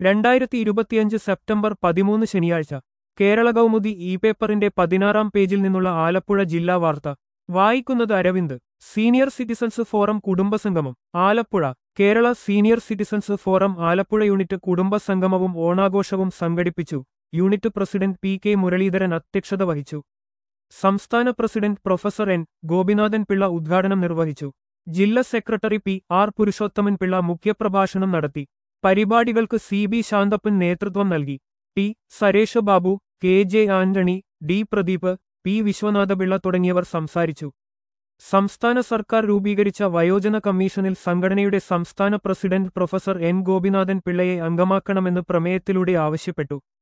രണ്ടായിരത്തി ഇരുപത്തിയഞ്ച് സെപ്റ്റംബർ പതിമൂന്ന് ശനിയാഴ്ച കേരള കൗമുദി ഇ പേപ്പറിന്റെ പതിനാറാം പേജിൽ നിന്നുള്ള ആലപ്പുഴ ജില്ലാ വാർത്ത വായിക്കുന്നത് അരവിന്ദ് സീനിയർ സിറ്റിസൺസ് ഫോറം കുടുംബസംഗമം Alappuzha Kerala senior citizens forum Alappuzha unit കുടുംബസംഗമവും ഓണാഘോഷവും സംഘടിപ്പിച്ചു unit president P K Muraleedharan അധ്യക്ഷത വഹിച്ചു സംസ്ഥാന president professor N Gopinathan Pillai ഉദ്ഘാടനം നിർവഹിച്ചു ജില്ലാ secretary P R Purushothaman Pillai മുഖ്യപ്രഭാഷണം നടത്തി പരിപാടികൾക്ക് സി ബി ശാന്തപ്പൻ നേതൃത്വം നൽകി T Suresh Babu K J Antony D Pradeep P Viswanathapillai തുടങ്ങിയവർ സംസാരിച്ചു സംസ്ഥാന സർക്കാർ രൂപീകരിച്ച വയോജന കമ്മീഷനിൽ സംഘടനയുടെ സംസ്ഥാന പ്രസിഡന്റ് പ്രൊഫസർ എൻ ഗോപിനാഥൻ പിള്ളയെ അംഗമാക്കണമെന്ന് പ്രമേയത്തിലൂടെ ആവശ്യപ്പെട്ടു